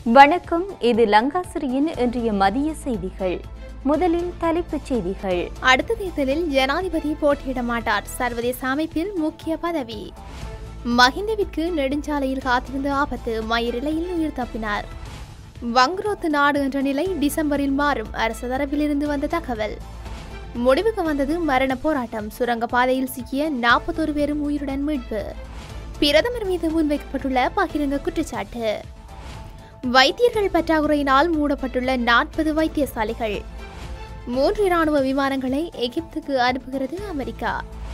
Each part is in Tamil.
வணக்கம் இது லங்காசிரியின் இன்றைய மதிய செய்திகள் முதலில் தலைப்புச் செய்திகள் அடுத்த தேர்தலில் ஜனாதிபதி போட்டியிட மாட்டார் சர்வதேச அமைப்பில் முக்கிய பதவி மஹிந்தவிற்கு நெடுஞ்சாலையில் காத்திருந்த ஆபத்து மயிரிழையில் உயிர் தப்பினார் வங்குரோத்து நாடு என்ற நிலை டிசம்பரில் மாறும் அரசு தரப்பிலிருந்து வந்த தகவல் முடிவுக்கு வந்தது மரண போராட்டம் சுரங்க பாதையில் சிக்கிய நாற்பத்தோரு பேரும் உயிருடன் மீட்பு பிரதமர் மீது முன்வைக்கப்பட்டுள்ள பகிரங்க குற்றச்சாட்டு வைத்தியர்கள் பற்றாக்குறையினால் மூடப்பட்டுள்ள நாற்பது வைத்தியசாலைகள் மூன்று இராணுவ விமானங்களை எகிப்துக்கு அனுப்புகிறது அமெரிக்கா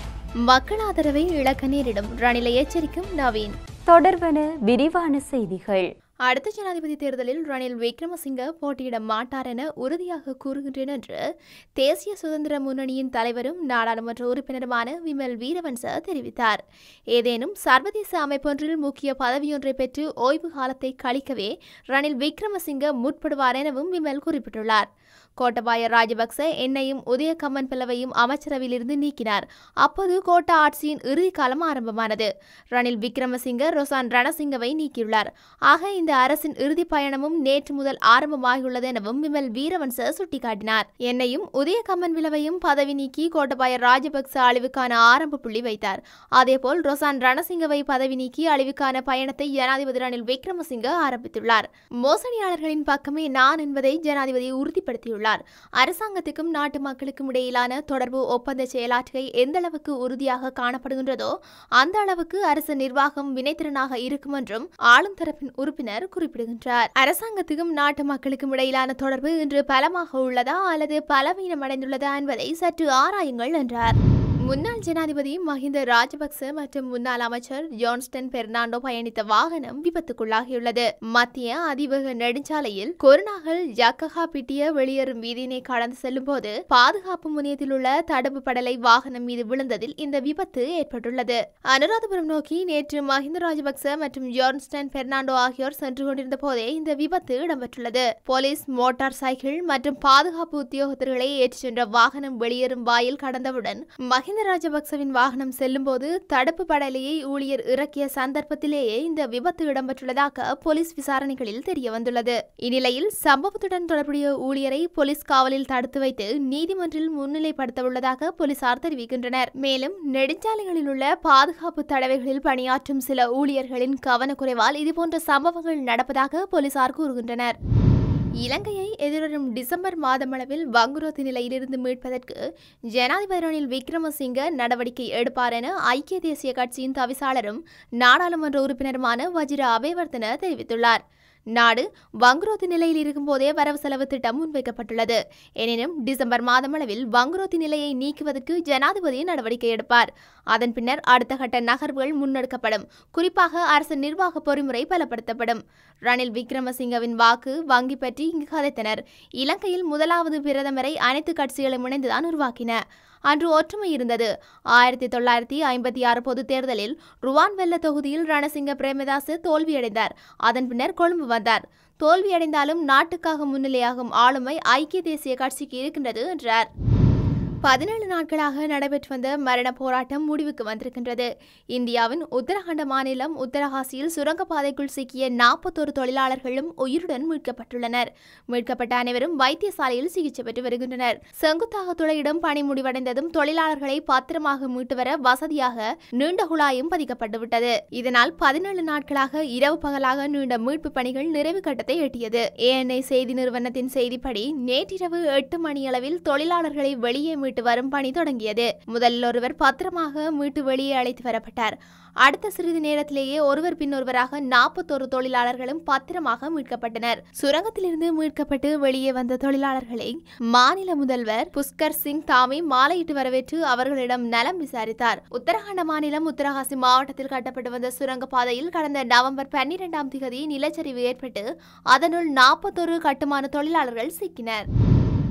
மக்கள் ஆதரவை இழக்க நேரிடும் ரணிலை எச்சரிக்கும் நவீன் தொடர்வன விரிவான செய்திகள் அடுத்த ஜனாதிபதி தேர்தலில் ரணில் விக்ரமசிங்க போட்டியிட மாட்டார் என உறுதியாக கூறுகின்றேன் என்று தேசிய சுதந்திர முன்னணியின் தலைவரும் நாடாளுமன்ற உறுப்பினருமான விமல் வீரவன்ச தெரிவித்தார் ஏதேனும் சர்வதேச அமைப்பொன்றில் முக்கிய பதவியொன்றை பெற்று ஓய்வு காலத்தை கழிக்கவே ரணில் விக்ரமசிங்க முற்படுவார் எனவும் விமல் குறிப்பிட்டுள்ளார் கோட்டபாய ராஜபக்ச என்னையும் உதய கம்மன் பிளவையும் அமைச்சரவையிலிருந்து நீக்கினார் அப்போது கோட்டா ஆட்சியின் இறுதி காலம் ஆரம்பமானது ரணில் விக்ரமசிங்க ரொசான் ரணசிங்கவை நீக்கியுள்ளார் ஆக இந்த அரசின் இறுதி பயணமும் நேற்று முதல் ஆரம்பமாகியுள்ளது எனவும் விமல் வீரவன்ச சுட்டிக்காட்டினார் என்னையும் உதய கம்மன் விளவையும் பதவி நீக்கி கோட்டபாய ராஜபக்ச அழிவுக்கான ஆரம்ப புள்ளி வைத்தார் அதேபோல் ரொசான் ரணசிங்கவை பதவி நீக்கி அழிவுக்கான பயணத்தை ஜனாதிபதி ரணில் விக்ரமசிங்க ஆரம்பித்துள்ளார் மோசடியாளர்களின் பக்கமே நான் என்பதை ஜனாதிபதி உறுதிப்படுத்தியுள்ளார் அரசாங்கத்துக்கும் நாட்டு மக்களுக்கும் இடையிலான தொடர்பு ஒப்பந்த செயலாற்றுகை எந்த அளவுக்கு உறுதியாக காணப்படுகின்றதோ அந்த அளவுக்கு அரசு நிர்வாகம் வினைத்திறனாக இருக்கும் என்றும் ஆளும் தரப்பின் உறுப்பினர் குறிப்பிடுகின்றார் அரசாங்கத்துக்கும் நாட்டு மக்களுக்கும் இடையிலான தொடர்பு இன்று பலமாக உள்ளதா அல்லது பலவீனமடைந்துள்ளதா என்பதை சற்று ஆராயுங்கள் என்றார் முன்னாள் ஜனாதிபதி மஹிந்த ராஜபக்ச மற்றும் முன்னாள் அமைச்சர் ஜான்ஸ்டன் பெர்னாண்டோ பயணித்த வாகனம் விபத்துக்குள்ளாகியுள்ளது மத்திய அதிவேக நெடுஞ்சாலையில் கொரோனாகள் ஜக்கஹா பிட்டிய வெளியேறும் வீதியினை கடந்து செல்லும் போது பாதுகாப்பு முனையத்தில் உள்ள தடுப்பு படலை வாகனம் மீது விழுந்ததில் இந்த விபத்து ஏற்பட்டுள்ளது அனுராதபுரம் நோக்கி நேற்று மஹிந்த ராஜபக்ச மற்றும் ஜான்ஸ்டன் பெர்னாண்டோ ஆகியோர் சென்று கொண்டிருந்த போதே இந்த விபத்து இடம்பெற்றுள்ளது போலீஸ் மோட்டார் சைக்கிள் மற்றும் பாதுகாப்பு உத்தியோகத்தர்களை ஏற்றிச் சென்ற வாகனம் வெளியேறும் வாயில் கடந்தவுடன் மஹிந்த ராஜபக்சவின் வாகனம் செல்லும்போது தடுப்பு படலையை ஊழியர் இறக்கிய சந்தர்ப்பத்திலேயே இந்த விபத்து இடம்பெற்றுள்ளதாக போலீஸ் விசாரணைகளில் தெரிய வந்துள்ளது இந்நிலையில் சம்பவத்துடன் தொடர்புடைய ஊழியரை போலீஸ் காவலில் தடுத்து வைத்து நீதிமன்றில் முன்னிலைப்படுத்த உள்ளதாக போலீசார் தெரிவிக்கின்றனர் மேலும் நெடுஞ்சாலைகளில் உள்ள பாதுகாப்பு தடவைகளில் பணியாற்றும் சில ஊழியர்களின் கவனக்குறைவால் இதுபோன்ற சம்பவங்கள் நடப்பதாக போலீசார் கூறுகின்றனர் இலங்கையை எதிர்வரும் டிசம்பர் மாதமளவில் வங்குரோத்து நிலையிலிருந்து மீட்பதற்கு ஜனாதிபதி ரணில் விக்ரமசிங்க நடவடிக்கை எடுப்பார் என ஐக்கிய தேசிய கட்சியின் தவிசாளரும் நாடாளுமன்ற உறுப்பினருமான வஜிர அபேவர்த்தன தெரிவித்துள்ளார் நாடு வங்குரோத்து நிலையில் இருக்கும்போதே வரவு செலவு திட்டம் முன்வைக்கப்பட்டுள்ளது எனினும் டிசம்பர் மாதமளவில் வங்குரோத்து நிலையை நீக்குவதற்கு ஜனாதிபதி நடவடிக்கை எடுப்பார் அதன் பின்னர் அடுத்த கட்ட நகர்வுகள் முன்னெடுக்கப்படும் குறிப்பாக அரசு நிர்வாக பொறிமுறை பலப்படுத்தப்படும் ரணில் விக்ரமசிங்கவின் வாக்கு வங்கி பற்றி இங்கு கதைத்தனர் இலங்கையில் முதலாவது பிரதமரை அனைத்து கட்சிகளும் இணைந்துதான் உருவாக்கின அன்று ஒற்றுமை இருந்தது ஆயிரத்தி தொள்ளாயிரத்தி ஐம்பத்தி ஆறு பொதுத் தேர்தலில் ருவான் வெல்ல தொகுதியில் ரணசிங்க பிரேமதாஸ் தோல்வியடைந்தார் அதன் பின்னர் கொழும்பு வந்தார் தோல்வியடைந்தாலும் நாட்டுக்காக முன்னிலையாகும் ஆளுமை ஐக்கிய தேசிய கட்சிக்கு இருக்கின்றது என்றார் பதினேழு நாட்களாக நடைபெற்று வந்த மரண போராட்டம் முடிவுக்கு வந்திருக்கின்றது இந்தியாவின் உத்தரகண்ட மாநிலம் உத்தரகாசியில் சுரங்கப்பாதைக்குள் சிக்கிய நாற்பத்தோரு தொழிலாளர்களும் உயிருடன் மீட்கப்பட்டுள்ளனர் மீட்கப்பட்ட அனைவரும் வைத்தியசாலையில் சிகிச்சை பெற்று வருகின்றனர் செங்குத்தாக துளையிடம் பணி முடிவடைந்ததும் தொழிலாளர்களை பத்திரமாக மீட்டு வர வசதியாக நீண்ட குழாயும் பதிக்கப்பட்டுவிட்டது இதனால் பதினேழு நாட்களாக இரவு பகலாக நீண்ட மீட்பு பணிகள் நிறைவு கட்டத்தை எட்டியது ஏஎன்ஐ செய்தி நிறுவனத்தின் செய்திப்படி நேற்றிரவு எட்டு மணியளவில் தொழிலாளர்களை வெளியே மீட்டு வரும் பணி தொடங்கியது முதலில் ஒருவர் பத்திரமாக மீட்டு வெளியே அழைத்து வரப்பட்டார் அடுத்த சிறிது நேரத்திலேயே ஒருவர் பின்னொருவராக நாற்பத்தோரு தொழிலாளர்களும் பத்திரமாக மீட்கப்பட்டனர் சுரங்கத்திலிருந்து மீட்கப்பட்டு வெளியே வந்த தொழிலாளர்களை மாநில முதல்வர் புஷ்கர் சிங் தாமே மாலையிட்டு வரவேற்று அவர்களிடம் நலம் விசாரித்தார் உத்தரகாண்ட மாநிலம் உத்தரகாசி மாவட்டத்தில் கட்டப்பட்டு வந்த சுரங்கப்பாதையில் கடந்த நவம்பர் பன்னிரெண்டாம் தேதி நிலச்சரிவு ஏற்பட்டு அதனுள் நாற்பத்தோரு கட்டுமான தொழிலாளர்கள் சிக்கினர்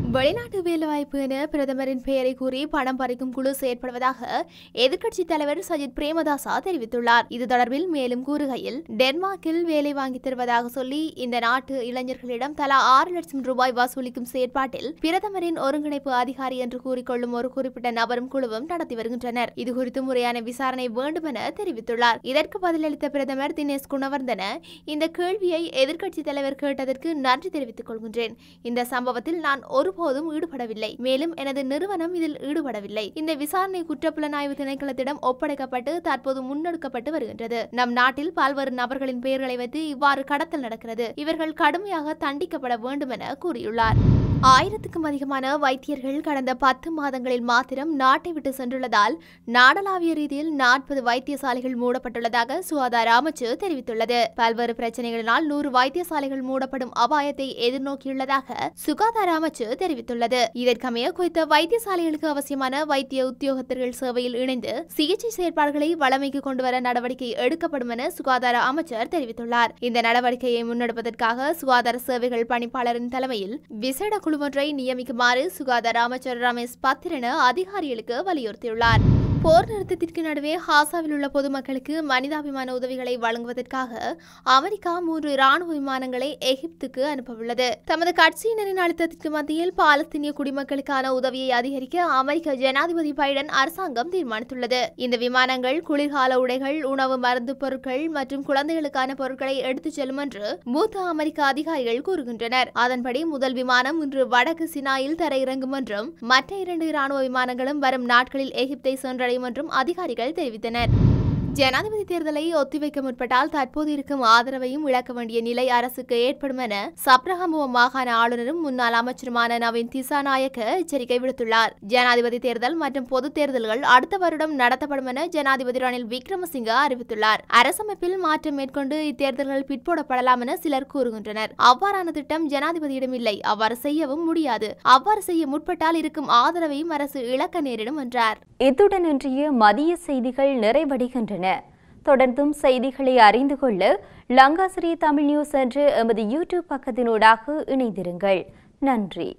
வெளிநாட்டு வேலைவாய்ப்பு என பிரதமரின் பெயரை கூறி பணம் பறிக்கும் குழு செயற்படுவதாக எதிர்க்கட்சித் தலைவர் சஜித் பிரேமதாசா தெரிவித்துள்ளார் இது தொடர்பில் மேலும் கூறுகையில் டென்மார்க்கில் வேலை வாங்கி தருவதாக சொல்லி இந்த நாட்டு இளைஞர்களிடம் தலா ஆறு லட்சம் ரூபாய் வசூலிக்கும் செயற்பாட்டில் பிரதமரின் ஒருங்கிணைப்பு அதிகாரி என்று கூறிக்கொள்ளும் ஒரு குறிப்பிட்ட நபரும் குழுவும் நடத்தி வருகின்றனர் இதுகுறித்து முறையான விசாரணை வேண்டும் என தெரிவித்துள்ளார் இதற்கு பதிலளித்த பிரதமர் தினேஷ் குணவர்தன இந்த கேள்வியை எதிர்க்கட்சித் தலைவர் கேட்டதற்கு நன்றி தெரிவித்துக் கொள்கின்றேன் இந்த சம்பவத்தில் நான் ஒருபோதும் ஈடுபடவில்லை மேலும் எனது நிறுவனம் இதில் ஈடுபடவில்லை இந்த விசாரணை குற்றப்புலனாய்வு திணைக்களத்திடம் ஒப்படைக்கப்பட்டு தற்போது முன்னெடுக்கப்பட்டு வருகின்றது நம் நாட்டில் பல்வேறு நபர்களின் பெயர்களை வைத்து இவ்வாறு கடத்தல் நடக்கிறது இவர்கள் கடுமையாக தண்டிக்கப்பட வேண்டும் என கூறியுள்ளார் ஆயிரத்துக்கும் அதிகமான வைத்தியர்கள் கடந்த பத்து மாதங்களில் மாத்திரம் நாட்டை விட்டு சென்றுள்ளதால் நாடளாவிய ரீதியில் நாற்பது வைத்தியசாலைகள் மூடப்பட்டுள்ளதாக சுகாதார அமைச்சு தெரிவித்துள்ளது பல்வேறு பிரச்சனைகளினால் நூறு வைத்தியசாலைகள் மூடப்படும் அபாயத்தை எதிர்நோக்கியுள்ளதாக சுகாதார அமைச்சு தெரிவித்துள்ளது இதற்கமைய குறித்த வைத்தியசாலைகளுக்கு அவசியமான வைத்திய உத்தியோகத்தர்கள் சேவையில் இணைந்து சிகிச்சை செயற்பாடுகளை வளமைக்கு கொண்டுவர நடவடிக்கை எடுக்கப்படும் என சுகாதார அமைச்சர் தெரிவித்துள்ளார் இந்த நடவடிக்கையை முன்னெடுப்பதற்காக சுகாதார சேவைகள் பணிப்பாளரின் தலைமையில் விசேட குழுவொன்றை நியமிக்குமாறு சுகாதார அமைச்சர் ரமேஷ் பத்திரன அதிகாரிகளுக்கு வலியுறுத்தியுள்ளார் போர் நிறுத்தத்திற்கு நடுவே ஹாசாவில் உள்ள பொதுமக்களுக்கு மனிதாபிமான உதவிகளை வழங்குவதற்காக அமெரிக்கா மூன்று ராணுவ விமானங்களை எகிப்துக்கு அனுப்பவுள்ளது தமது கட்சியினரின் அழுத்தத்திற்கு மத்தியில் பாலஸ்தீனிய குடிமக்களுக்கான உதவியை அதிகரிக்க அமெரிக்க ஜனாதிபதி பைடன் அரசாங்கம் தீர்மானித்துள்ளது இந்த விமானங்கள் குளிர்கால உடைகள் உணவு மருந்து பொருட்கள் மற்றும் குழந்தைகளுக்கான பொருட்களை எடுத்துச் செல்லும் என்று மூத்த அமெரிக்க அதிகாரிகள் கூறுகின்றனர் அதன்படி முதல் விமானம் இன்று வடக்கு சினாயில் தரையிறங்கும் என்றும் மற்ற இரண்டு ராணுவ விமானங்களும் வரும் நாட்களில் எகிப்தை சென்றடையும் என்றும் அதிகாரிகள் தெரிவித்தனர் ஜனாதிபதி தேர்தலை ஒத்திவைக்க முற்பட்டால் தற்போது இருக்கும் ஆதரவையும் இழக்க வேண்டிய நிலை அரசுக்கு ஏற்படும் என சப்ரகமுவ மாகாண ஆளுநரும் முன்னாள் அமைச்சருமான நவீன் திசாநாயக்க எச்சரிக்கை விடுத்துள்ளார் ஜனாதிபதி தேர்தல் மற்றும் பொது தேர்தல்கள் அடுத்த வருடம் நடத்தப்படும் என ஜனாதிபதி ரணில் விக்ரமசிங்க அறிவித்துள்ளார் அரசமைப்பில் மாற்றம் மேற்கொண்டு இத்தேர்தல்கள் பிற்போடப்படலாம் என சிலர் கூறுகின்றனர் அவ்வாறான திட்டம் ஜனாதிபதியிடம் இல்லை அவ்வாறு செய்யவும் முடியாது அவ்வாறு செய்ய முற்பட்டால் இருக்கும் ஆதரவையும் அரசு இழக்க நேரிடும் என்றார் இத்துடன் இன்றைய மதிய செய்திகள் நிறைவடைகின்றன தொடர்ந்தும் செய்திகளை அறிந்து கொள்ள லங்காசிரி தமிழ் நியூஸ் என்ற எமது யூடியூப் பக்கத்தினூடாக இணைந்திருங்கள் நன்றி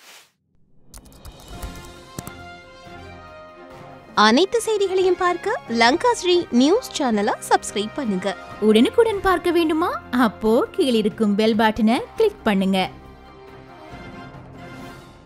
அனைத்து செய்திகளையும் பார்க்க லங்காஸ்ரீ நியூஸ் சேனலை சப்ஸ்கிரைப் பண்ணுங்க உடனுக்குடன் பார்க்க வேண்டுமா அப்போ கீழிருக்கும் பெல் பட்டனை கிளிக் பண்ணுங்க